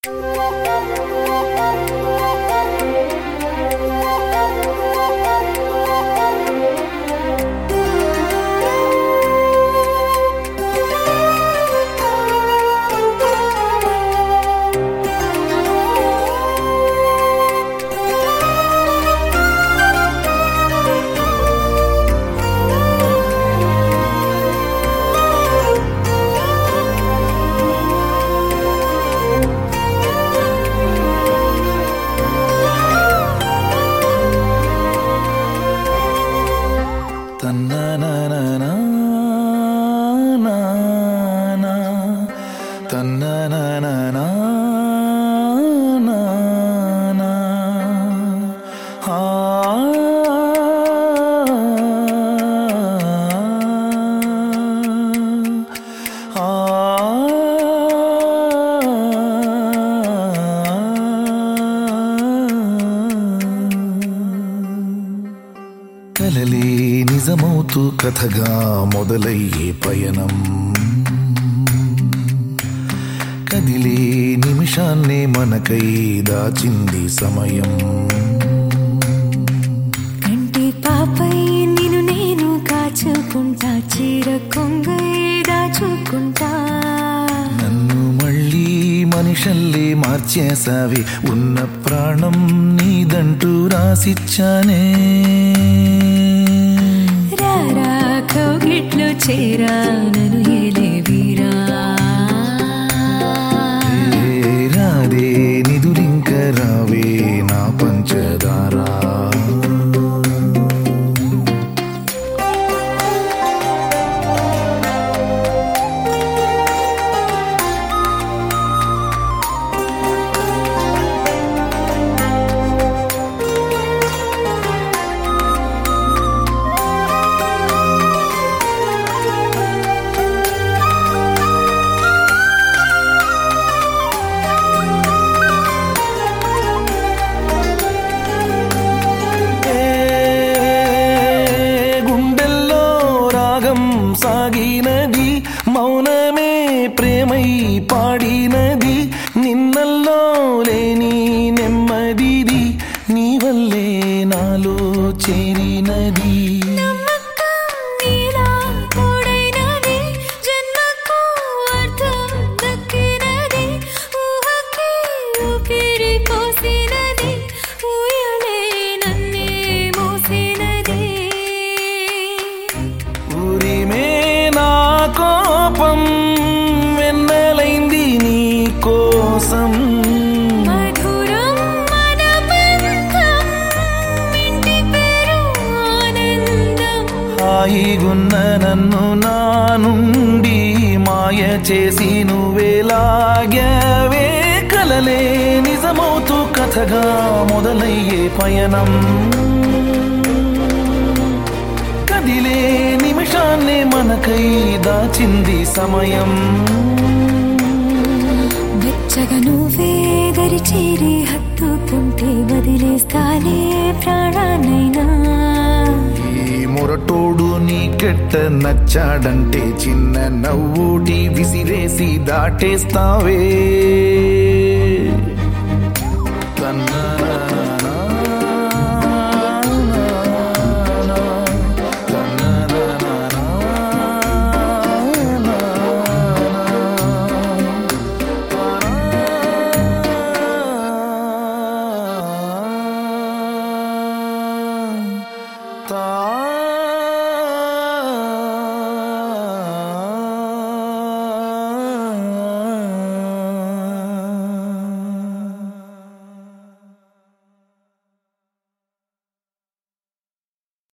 కలలే నిజమవుతూ కథగా మొదలయ్యే పయనం కదిలే నిమిషాన్నే మనకై దాచింది సమయం కంటి పాపై నిన్ను నేను కాచుకుంటా చీర కొంగై దాచుకుంటా నన్ను మళ్ళీ మనిషల్లే మార్చేసావి ఉన్న ప్రాణం నీదంటూ రాసిచ్చానే రారా కౌగిట్లో చేరా నన్ను ఏలే వీరా ఏ రాదే నిదురింక రావే నా పంచదారా ఏ గుండెల్లో రాగం సాగినది మౌనమే ప్రేమై పాడినది నిన్నల్లో లేని నెమ్మదిది నీ వల్లే నాలో చేరినది నమ్మకం నీలా తోడైనది జన్మకు అర్థం దక్కినది ఊహకి ఊపిరి పోసినది ఊయలే నన్నే మోసినది ఊరిమే నా కోపం వెన్నెలైంది నీ కోసం మధురం మన బంధం ఇంటి పేరు ఆనందం హాయిగున్న నన్ను నా నుండి మాయ చేసి నువ్వేలాగావే కలలే నిజమవుతూ కథగా మొదలయ్యే పయనం కదిలే నిమిషాన్నే మనకై దాచింది సమయం వెచ్చగా నువ్వే దరి చేరి హత్తుకుంటే వదిలేస్తాలే ప్రాణానైనా ఈ మొరటోడు నీకెట్ట నచ్చాడంటే చిన్న నవ్వుటి విసిరేసి దాటేస్తావే తా